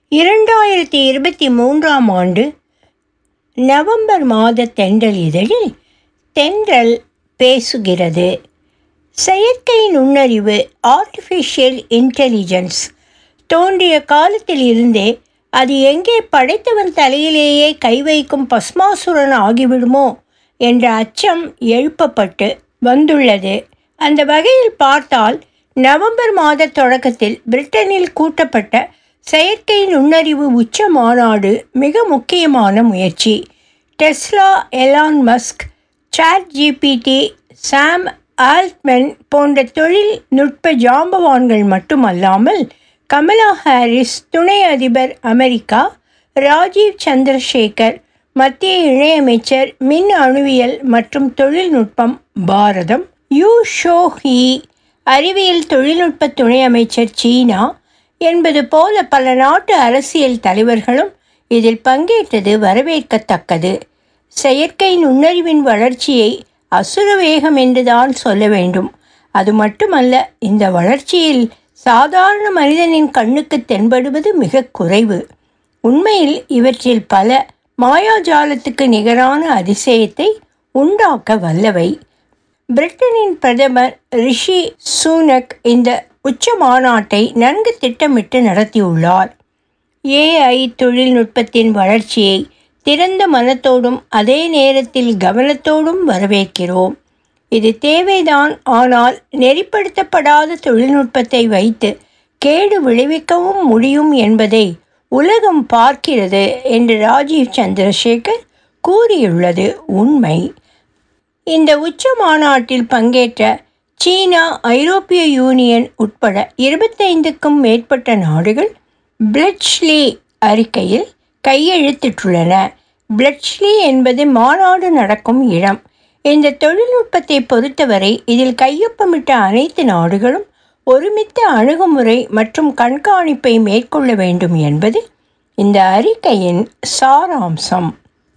இரண்டாயிரத்தி இருபத்தி மூன்றாம் ஆண்டு நவம்பர் மாத தென்றல் இதழில் தென்றல் பேசுகிறது செயற்கை நுண்ணறிவு ஆர்டிஃபிஷியல் இன்டெலிஜென்ஸ் தோன்றிய காலத்தில் இருந்தே அது எங்கே படைத்தவன் தலையிலேயே கை வைக்கும் பஸ்மாசுரன் ஆகிவிடுமோ என்ற அச்சம் எழுப்பப்பட்டு வந்துள்ளது அந்த வகையில் பார்த்தால் நவம்பர் மாத தொடக்கத்தில் பிரிட்டனில் கூட்டப்பட்ட செயற்கை நுண்ணறிவு உச்ச மாநாடு மிக முக்கியமான முயற்சி Tesla Elon Musk ChatGPT Sam Altman போன்ற தொழில்நுட்ப ஜாம்பவான்கள் மட்டுமல்லாமல் கமலா ஹாரிஸ் துணை அதிபர் அமெரிக்கா ராஜீவ் சந்திரசேகர் மத்திய இணையமைச்சர் மின் அணுவியல் மற்றும் தொழில்நுட்பம் பாரதம் யூ ஷோ ஹீ அறிவியல் தொழில்நுட்ப துணை அமைச்சர் சீனா என்பது போல பல நாட்டு அரசியல் தலைவர்களும் இதில் பங்கேற்றது வரவேற்கத்தக்கது செயற்கை நுண்ணறிவின் வளர்ச்சியை அசுர வேகம் என்றுதான் சொல்ல வேண்டும் அது மட்டுமல்ல இந்த வளர்ச்சியில் சாதாரண மனிதனின் கண்ணுக்கு தென்படுவது மிக குறைவு உண்மையில் இவற்றில் பல மாயாஜாலத்துக்கு நிகரான அதிசயத்தை உண்டாக்க வல்லவை பிரிட்டனின் பிரதமர் ரிஷி சூனக் இந்த உச்ச மாநாட்டை நன்கு திட்டமிட்டு நடத்தியுள்ளார் ஏஐ தொழில்நுட்பத்தின் வளர்ச்சியை திறந்த மனத்தோடும் அதே நேரத்தில் கவனத்தோடும் வரவேற்கிறோம் இது தேவைதான் ஆனால் நெறிப்படுத்தப்படாத தொழில்நுட்பத்தை வைத்து கேடு விளைவிக்கவும் முடியும் என்பதை உலகம் பார்க்கிறது என்று ராஜீவ் சந்திரசேகர் கூறியுள்ளது உண்மை இந்த உச்ச மாநாட்டில் பங்கேற்ற சீனா ஐரோப்பிய யூனியன் உட்பட இருபத்தைந்துக்கும் மேற்பட்ட நாடுகள் பிளட்ச்லி அறிக்கையில் கையெழுத்திட்டுள்ளன பிளட்ச்லி என்பது மாநாடு நடக்கும் இடம் இந்த தொழில்நுட்பத்தை பொறுத்தவரை இதில் கையொப்பமிட்ட அனைத்து நாடுகளும் ஒருமித்த அணுகுமுறை மற்றும் கண்காணிப்பை மேற்கொள்ள வேண்டும் என்பது இந்த அறிக்கையின் சாராம்சம்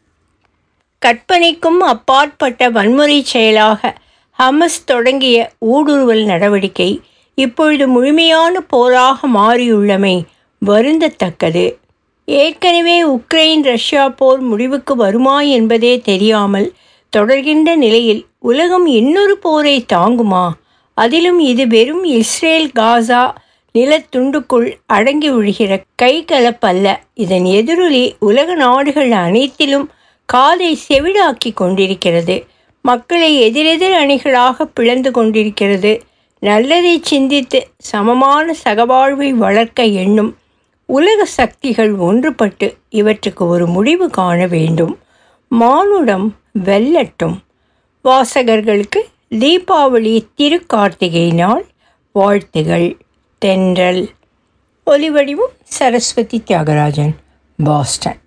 கற்பனைக்கும் அப்பாற்பட்ட வன்முறை செயலாக ஹமஸ் தொடங்கிய ஊடுருவல் நடவடிக்கை இப்பொழுது முழுமையான போராக மாறியுள்ளமை வருந்தத்தக்கது ஏற்கனவே உக்ரைன் ரஷ்யா போர் முடிவுக்கு வருமா என்பதே தெரியாமல் தொடர்கின்ற நிலையில் உலகம் இன்னொரு போரை தாங்குமா அதிலும் இது வெறும் இஸ்ரேல் காசா நிலத்துண்டுக்குள் அடங்கி விழுகிற கைகலப்பல்ல இதன் எதிரொலி உலக நாடுகள் அனைத்திலும் காதை செவிடாக்கி கொண்டிருக்கிறது மக்களை எதிரெதிர் அணிகளாக பிளந்து கொண்டிருக்கிறது நல்லதை சிந்தித்து சமமான சகவாழ்வை வளர்க்க எண்ணும் உலக சக்திகள் ஒன்றுபட்டு இவற்றுக்கு ஒரு முடிவு காண வேண்டும் மானுடம் வெல்லட்டும் வாசகர்களுக்கு தீபாவளி திருக்கார்த்திகை நாள் வாழ்த்துகள் தென்றல் ஒலிவடிவும் சரஸ்வதி தியாகராஜன் பாஸ்டன்